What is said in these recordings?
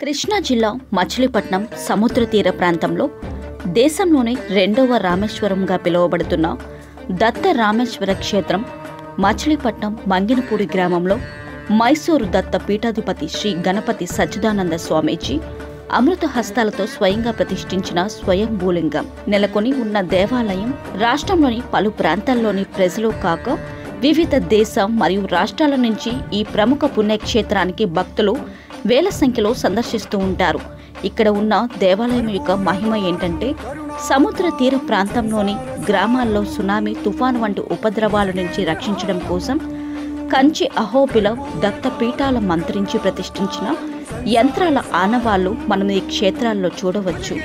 కృష్ణా జిల్లా మచిలీపట్నం సముద్ర తీర ప్రాంతంలో దేశంలోనే రెండవ రామేశ్వరంగా పిలువబడుతున్న దత్త రామేశ్వర క్షేత్రం మచిలీపట్నం మంగినపూడి గ్రామంలో మైసూరు దత్త పీఠాధిపతి శ్రీ గణపతి సచ్చిదానంద స్వామీజీ అమృత హస్తాలతో స్వయంగా ప్రతిష్ఠించిన స్వయంభూలింగం నెలకొని ఉన్న దేవాలయం రాష్ట్రంలోని పలు ప్రాంతాల్లోని ప్రజలు కాక వివిధ దేశ మరియు రాష్ట్రాల నుంచి ఈ ప్రముఖ పుణ్యక్షేత్రానికి భక్తులు వేల సంఖ్యలో సందర్శిస్తూ ఉంటారు ఇక్కడ ఉన్న దేవాలయం యొక్క మహిమ ఏంటంటే సముద్ర తీర ప్రాంతంలోని గ్రామాల్లో సునామీ తుఫాను వంటి ఉపద్రవాల నుంచి రక్షించడం కోసం కంచి అహోబిల దత్త పీఠాల మంత్రించి ప్రతిష్ఠించిన యంత్రాల ఆనవాళ్లు మనం ఈ క్షేత్రాల్లో చూడవచ్చు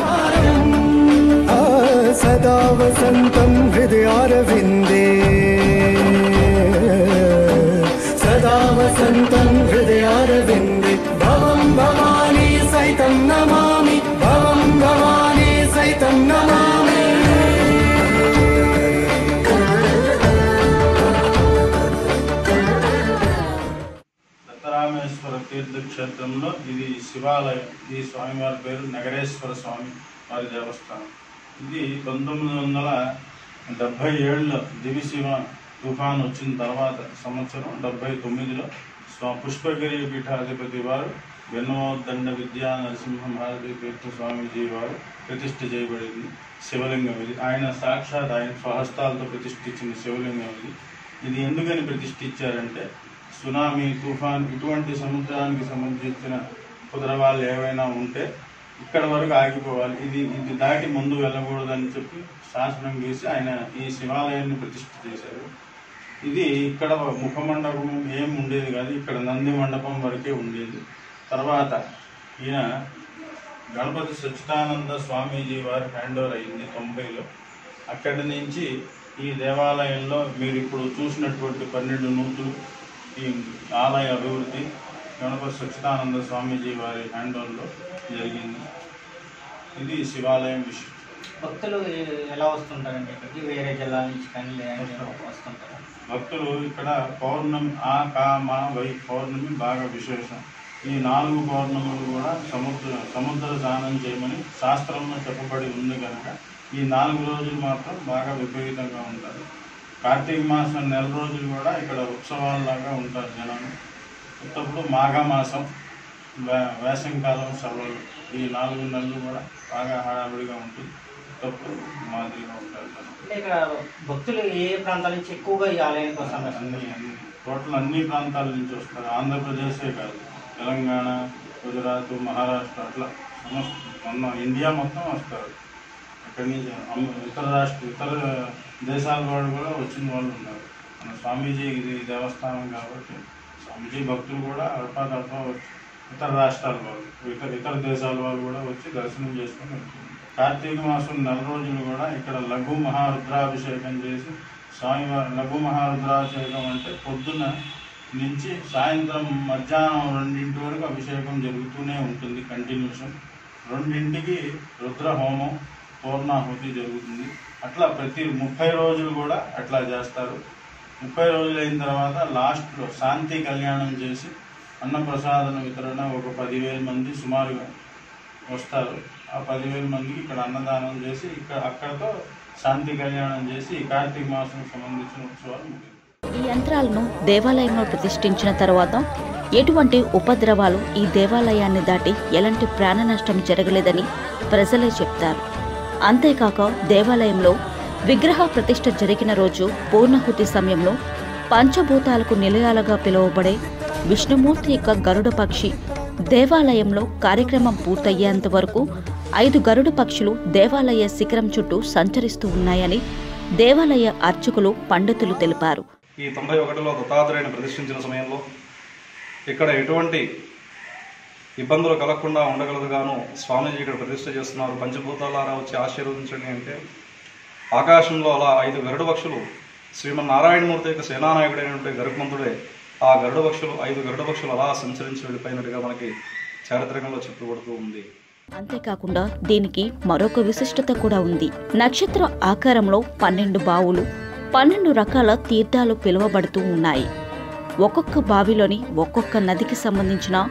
आ सदा वसन्तं हृदयारविन्दे सदा वसन्तं हृदयारविन्दे भवं भवानी सहितं नमामि भवं भवानी सहितं नमामि దత్తరామేశ్వర తీర్థక్షేత్రంలో ఇది శివాలయం ఈ స్వామివారి పేరు నగరేశ్వర స్వామి వారి దేవస్థానం ఇది పంతొమ్మిది వందల డెబ్భై ఏడులో దివిశివ తుఫాన్ వచ్చిన తర్వాత సంవత్సరం డెబ్భై తొమ్మిదిలో స్వా పుష్పగిరి పీఠాధిపతి వారు వెన్నోదండ విద్యా నరసింహ భారతి తీర్థ స్వామీజీ వారు ప్రతిష్ఠ చేయబడింది శివలింగం ఇది ఆయన సాక్షాత్ ఆయన స్వహస్తాలతో ప్రతిష్ఠించిన శివలింగం ఇది ఇది ఎందుకని ప్రతిష్ఠించారంటే సునామీ తుఫాన్ ఇటువంటి సముద్రానికి సంబంధించిన కుదరవాళ్ళు ఏవైనా ఉంటే ఇక్కడ వరకు ఆగిపోవాలి ఇది ఇది దాటి ముందు వెళ్ళకూడదని చెప్పి శాసనం గీసి ఆయన ఈ శివాలయాన్ని ప్రతిష్ఠ చేశారు ఇది ఇక్కడ ముఖమండపం ఏం ఉండేది కాదు ఇక్కడ నంది మండపం వరకే ఉండేది తర్వాత ఈయన గణపతి సచ్చిదానంద స్వామీజీ వారి హ్యాండ్ ఓవర్ అయింది తొంభైలో అక్కడి నుంచి ఈ దేవాలయంలో మీరు ఇప్పుడు చూసినటువంటి పన్నెండు నూతులు ఈ ఆలయ అభివృద్ధి గణపతి సచ్చిదానంద స్వామీజీ వారి హ్యాండ్ ఓవర్లో జరిగింది ఇది శివాలయం విషయం భక్తులు ఎలా వస్తుంటారండి ఇక్కడికి వేరే జిల్లా నుంచి కానీ లేదంటే వస్తుంటారు భక్తులు ఇక్కడ పౌర్ణమి ఆ కా మా వై పౌర్ణమి బాగా విశేషం ఈ నాలుగు పౌర్ణములు కూడా సముద్ర సముద్ర స్నానం చేయమని శాస్త్రంలో చెప్పబడి ఉంది కనుక ఈ నాలుగు రోజులు మాత్రం బాగా విపరీతంగా ఉంటారు కార్తీక మాసం నెల రోజులు కూడా ఇక్కడ ఉత్సవాల్లాగా ఉంటారు జనాలు ఉత్తప్పుడు మాఘమాసం వే- వేసవికాలం సెలవులు ఈ నాలుగు నెలలు కూడా బాగా హడావిడిగా ఉంటుంది ఉత్తప్పుడు మాదిరిగా ఉంటారు జనం. అంటే ఇక్కడ భక్తులు ఏ ఏ ప్రాంతాల నుంచి ఎక్కువగా ఈ ఆలయానికి వస్తారు అన్ని అన్ని టోటల్ అన్ని ప్రాంతాల నుంచి వస్తారు ఆంధ్రప్రదేశే కాదు తెలంగాణ గుజరాత్ మహారాష్ట్ర అట్లా సమస్త మొన్న ఇండియా మొత్తం వస్తారు అక్కడి నుంచి అమ్- ఇతర రాష్ట్ర ఇతర దేశాల వాళ్ళు కూడా వచ్చిన వాళ్ళు ఉన్నారు మన స్వామీజీ ఇది దేవస్థానం కాబట్టి స్వామీజీ భక్తులు కూడా అల్పాదల్ప వచ్చి ఇతర రాష్ట్రాల వాళ్ళు ఇతర ఇతర దేశాల వాళ్ళు కూడా వచ్చి దర్శనం చేసుకొని వెళ్తున్నారు కార్తీక మాసం నెల రోజులు కూడా ఇక్కడ లఘు మహారుద్రాభిషేకం చేసి స్వామివారి లఘు మహారుద్రాభిషేకం అంటే పొద్దున్న నుంచి సాయంత్రం మధ్యాహ్నం రెండింటి వరకు అభిషేకం జరుగుతూనే ఉంటుంది కంటిన్యూషన్ రెండింటికి రుద్ర హోమం పూర్ణాహుతి జరుగుతుంది అట్లా ప్రతి ముప్పై రోజులు కూడా అట్లా చేస్తారు ముప్పై రోజులు అయిన తర్వాత లాస్ట్లో శాంతి కళ్యాణం చేసి అన్నప్రసాదన వితరణ ఒక పదివేల మంది సుమారుగా వస్తారు ఆ పదివేల మందికి ఇక్కడ అన్నదానం చేసి ఇక్కడ అక్కడతో శాంతి కళ్యాణం చేసి ఈ కార్తీక మాసం సంబంధించిన ఉత్సవాలు ముగిస్తాయి ఈ యంత్రాలను దేవాలయంలో ప్రతిష్ఠించిన తర్వాత ఎటువంటి ఉపద్రవాలు ఈ దేవాలయాన్ని దాటి ఎలాంటి ప్రాణ నష్టం జరగలేదని ప్రజలే చెప్తారు అంతేకాక దేవాలయంలో విగ్రహ ప్రతిష్ఠ జరిగిన రోజు పూర్ణహుతి సమయంలో పంచభూతాలకు నిలయాలుగా పిలువబడే విష్ణుమూర్తి యొక్క గరుడ పక్షి దేవాలయంలో కార్యక్రమం పూర్తయ్యేంత వరకు ఐదు గరుడ పక్షులు దేవాలయ శిఖరం చుట్టూ సంచరిస్తూ ఉన్నాయని దేవాలయ అర్చకులు పండితులు తెలిపారు ఈ తొంభై ఒకటిలో దత్తాత్రేయుని ప్రతిష్ఠించిన సమయంలో ఇక్కడ ఎటువంటి ఇబ్బందులు కలగకుండా ఉండగలదుగాను స్వామీజీ ఇక్కడ ప్రతిష్ఠ చేస్తున్నారు పంచభూతాలారా వచ్చి ఆశీర్వదించండి అంటే ఆకాశంలో అలా ఐదు గరుడ పక్షులు శ్రీమన్నారాయణమూర్తి యొక్క సేనానాయకుడైనటువంటి గరుత్మంతుడే ఆ గరుడ పక్షులు ఐదు గరుడ పక్షులు అలా సంచరించి వెళ్ళిపోయినట్టుగా మనకి చారిత్రకంలో చెప్పబడుతూ ఉంది అంతేకాకుండా దీనికి మరొక విశిష్టత కూడా ఉంది నక్షత్ర ఆకారంలో పన్నెండు బావులు పన్నెండు రకాల తీర్థాలు పిలువబడుతూ ఉన్నాయి ఒక్కొక్క బావిలోని ఒక్కొక్క నదికి సంబంధించిన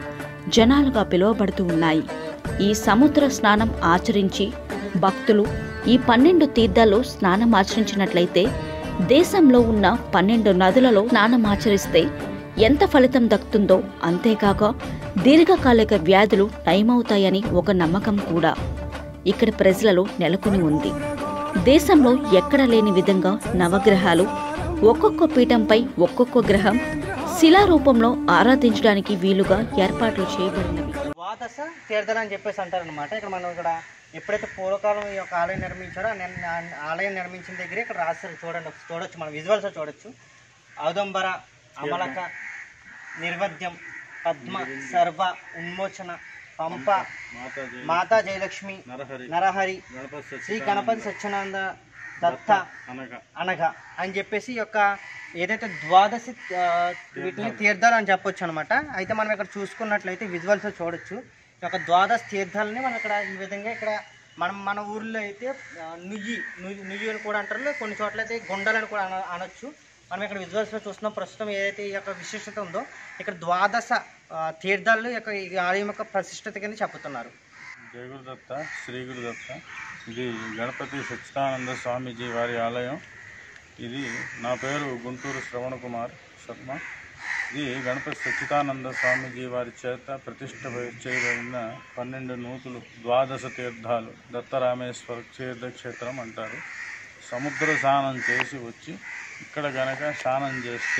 జనాలుగా పిలువబడుతూ ఉన్నాయి ఈ సముద్ర స్నానం ఆచరించి భక్తులు ఈ పన్నెండు తీర్థాల్లో స్నానం ఆచరించినట్లయితే దేశంలో ఉన్న పన్నెండు నదులలో స్నానం ఆచరిస్తే ఎంత ఫలితం దక్కుతుందో అంతేకాక దీర్ఘకాలిక వ్యాధులు నయమవుతాయని ఒక నమ్మకం కూడా ఇక్కడ ప్రజలలో నెలకొని ఉంది దేశంలో ఎక్కడ లేని విధంగా నవగ్రహాలు ఒక్కొక్క పీఠంపై ఒక్కొక్క గ్రహం శిలారూపంలో ఆరాధించడానికి వీలుగా ఏర్పాట్లు చేయబడినవి ద్వాదశ తీర్థాలు అని చెప్పేసి అంటారనమాట ఇక్కడ మనం ఇక్కడ ఎప్పుడైతే పూర్వకాలం ఈ యొక్క ఆలయం నిర్మించారో ఆ నిర్- ఆ ఆలయం నిర్మించిన దగ్గరే ఇక్కడ రాస్తారు చూడండి ఒకసారి చూడొచ్చు మనం విజువల్స్ చూడొచ్చు ఔదంబర అమలక నిర్వద్యం పద్మ సర్వ ఉన్మోచన పంప మాతాజీ మాతా జయలక్ష్మి నరహరి నరహరి గణపతి శ్రీ గణపతి సత్యనారాయణ దత్త అనగా అనగా అని చెప్పేసి ఈ యొక్క ఏదైతే ద్వాదశి ఆ, వీటిని తీర్థాలు అని చెప్పొచ్చు అనమాట అయితే మనం ఇక్కడ చూసుకున్నట్లయితే విజువల్స్ చూడొచ్చు ఈ యొక్క ద్వాదశ తీర్థాలని మనం ఇక్కడ ఈ విధంగా ఇక్కడ మనం మన ఊర్లో అయితే ఆ, నుయ్యి నుయ్యి నుయ్యి అని కూడా అంటారు కొన్ని చోట్ల అయితే గుండలని కూడా అన అనొచ్చు మనం ఇక్కడ విజువల్స్లో చూస్తున్నాం ప్రస్తుతం ఏదైతే ఈ యొక్క విశిష్టత ఉందో ఇక్కడ ద్వాదశ ఆ, తీర్థాలు ఈ యొక్క ఈ ఆలయం యొక్క ప్రతిష్టత కింద చెప్పుతున్నారు జయ గురుదత్త శ్రీ గురుదత్త ఇది గణపతి సచ్చిదానంద స్వామీజీ వారి ఆలయం ఇది నా పేరు గుంటూరు శ్రవణ కుమార్ శర్మ ఇది గణపతి సచ్చిదానంద స్వామీజీ వారి చేత ప్రతిష్ట చేయబడిన పన్నెండు నూతులు ద్వాదశ తీర్థాలు దత్తరామేశ్వర తీర్థక్షేత్రం అంటారు సముద్ర స్నానం చేసి వచ్చి ఇక్కడ గనక స్నానం చేస్తే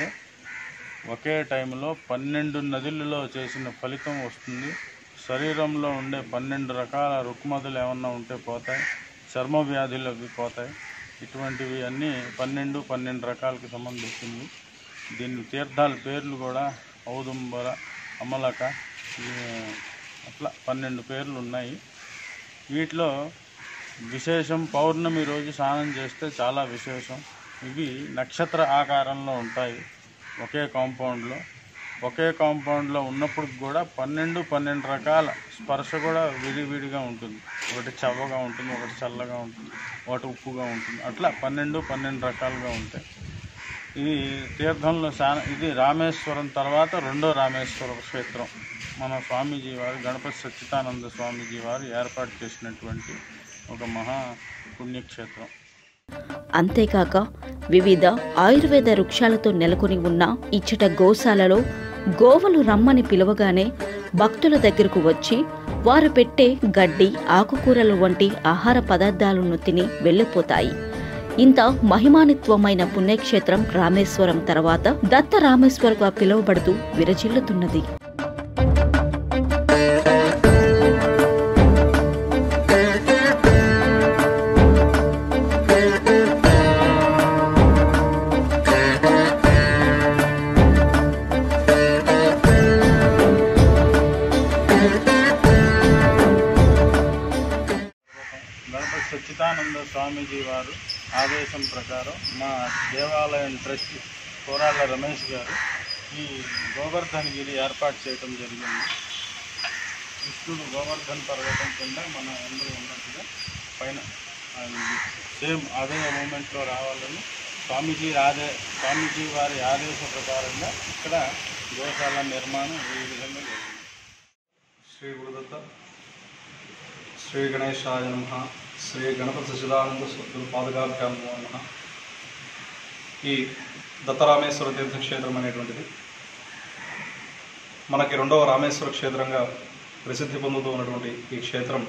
ఒకే టైంలో పన్నెండు నదులలో చేసిన ఫలితం వస్తుంది శరీరంలో ఉండే పన్నెండు రకాల రుగ్మతులు ఏమన్నా ఉంటే పోతాయి చర్మ వ్యాధులు అవి పోతాయి ఇటువంటివి అన్నీ పన్నెండు పన్నెండు రకాలకు సంబంధించింది దీని తీర్థాల పేర్లు కూడా ఔదుంబర అమలక ఈ, అట్లా పన్నెండు పేర్లు ఉన్నాయి వీటిలో విశేషం పౌర్ణమి రోజు స్నానం చేస్తే చాలా విశేషం ఇవి నక్షత్ర ఆకారంలో ఉంటాయి ఒకే కాంపౌండ్లో ఒకే కాంపౌండ్లో ఉన్నప్పుడు కూడా పన్నెండు పన్నెండు రకాల స్పర్శ కూడా విడివిడిగా ఉంటుంది ఒకటి చవ్వగా ఉంటుంది ఒకటి చల్లగా ఉంటుంది ఒకటి ఉప్పుగా ఉంటుంది అట్లా పన్నెండు పన్నెండు రకాలుగా ఉంటాయి ఇది తీర్థంలో స్నానం ఇది రామేశ్వరం తర్వాత రెండో రామేశ్వర క్షేత్రం మన స్వామీజీ వారు గణపతి సచ్చిదానంద స్వామీజీ వారు ఏర్పాటు చేసినటువంటి ఒక మహా పుణ్యక్షేత్రం అంతేకాక వివిధ ఆయుర్వేద వృక్షాలతో నెలకొని ఉన్న ఇచ్చట గోశాలలో గోవులు రమ్మని పిలవగానే భక్తుల దగ్గరకు వచ్చి వారు పెట్టే గడ్డి ఆకుకూరలు వంటి ఆహార పదార్థాలను తిని వెళ్ళిపోతాయి ఇంత మహిమానిత్వమైన పుణ్యక్షేత్రం రామేశ్వరం తర్వాత దత్త రామేశ్వరంగా పిలువబడుతూ విరజిల్లుతున్నది గణపతి సచ్చిదానంద స్వామీజీ వారు ఆదేశం ప్రకారం మా దేవాలయం ట్రస్ట్ కోరాళ్ళ రమేష్ గారు ఈ గోవర్ధన్ గిరి ఏర్పాటు చేయడం జరిగింది కృష్ణుడు గోవర్ధన్ పర్వతం కింద మన అందరూ ఉన్నట్టుగా పైన సేమ్ అదే మూమెంట్లో రావాలని స్వామీజీ ఆదే స్వామీజీ వారి ఆదేశ ప్రకారంగా ఇక్కడ గోశాల నిర్మాణం ఈ విధంగా జరిగింది శ్రీ గురుదత్త శ్రీ గణేశాయ నమ శ్రీ గణపతి సచిదానంద పాదగాభ్యాం నమ ఈ దత్తరామేశ్వర తీర్థక్షేత్రం అనేటువంటిది మనకి రెండవ రామేశ్వర క్షేత్రంగా ప్రసిద్ధి పొందుతూ ఉన్నటువంటి ఈ క్షేత్రం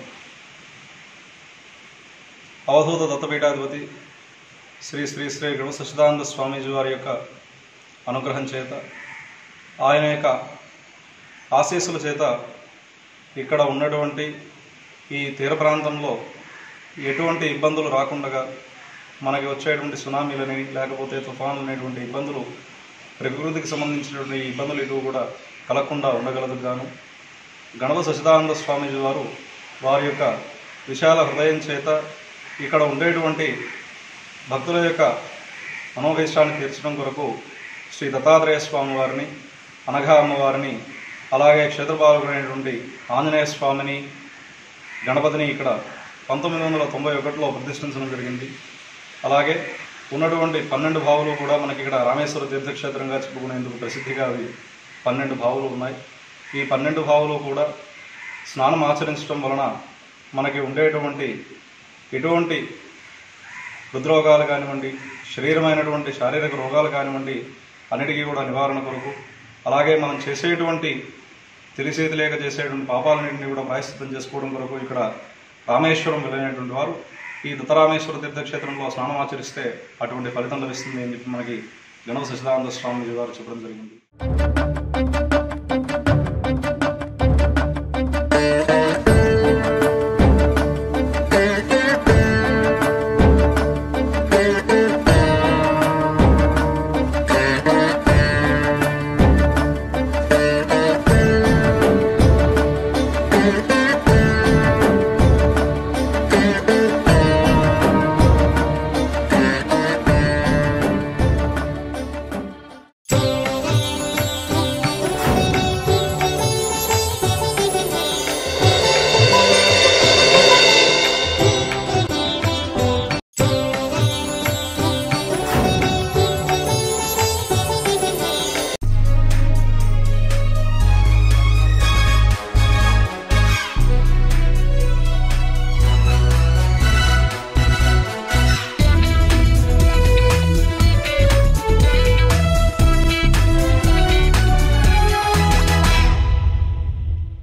అవధూత దత్తపీఠాధిపతి శ్రీ శ్రీ శ్రీ గణ సచిదానంద స్వామీజీ వారి యొక్క అనుగ్రహం చేత ఆయన యొక్క ఆశీస్సుల చేత ఇక్కడ ఉన్నటువంటి ఈ తీర ప్రాంతంలో ఎటువంటి ఇబ్బందులు రాకుండా మనకి వచ్చేటువంటి సునామీలని లేకపోతే తుఫాన్లు అనేటువంటి ఇబ్బందులు ప్రకృతికి సంబంధించినటువంటి ఇబ్బందులు ఇటు కూడా కలగకుండా ఉండగలదు గాను గణప సచిదానంద స్వామీజీ వారు వారి యొక్క విశాల హృదయం చేత ఇక్కడ ఉండేటువంటి భక్తుల యొక్క మనోభీష్టాన్ని తీర్చడం కొరకు శ్రీ దత్తాత్రేయ స్వామి వారిని అనఘా అమ్మవారిని అలాగే క్షేత్రపాలకుడైనటువంటి ఆంజనేయ స్వామిని గణపతిని ఇక్కడ పంతొమ్మిది వందల తొంభై ఒకటిలో ప్రతిష్ఠించడం జరిగింది అలాగే ఉన్నటువంటి పన్నెండు బావులు కూడా మనకి ఇక్కడ రామేశ్వర తీర్థక్షేత్రంగా చెప్పుకునేందుకు ప్రసిద్ధిగా అవి పన్నెండు బావులు ఉన్నాయి ఈ పన్నెండు భావులు కూడా స్నానం ఆచరించడం వలన మనకి ఉండేటువంటి ఎటువంటి హృద్రోగాలు కానివ్వండి శరీరమైనటువంటి శారీరక రోగాలు కానివ్వండి అన్నిటికీ కూడా నివారణ కొరకు అలాగే మనం చేసేటువంటి తెలిసి తెలియక చేసేటువంటి పాపాలన్నింటినీ కూడా ప్రాయశ్చిత్తం చేసుకోవడం కొరకు ఇక్కడ రామేశ్వరం వెళ్ళినటువంటి వారు ఈ దత్తరామేశ్వర తీర్థక్షేత్రంలో స్నానం ఆచరిస్తే అటువంటి ఫలితం లభిస్తుంది అని చెప్పి మనకి గణవ సచిదానంద స్వామి వారు చెప్పడం జరిగింది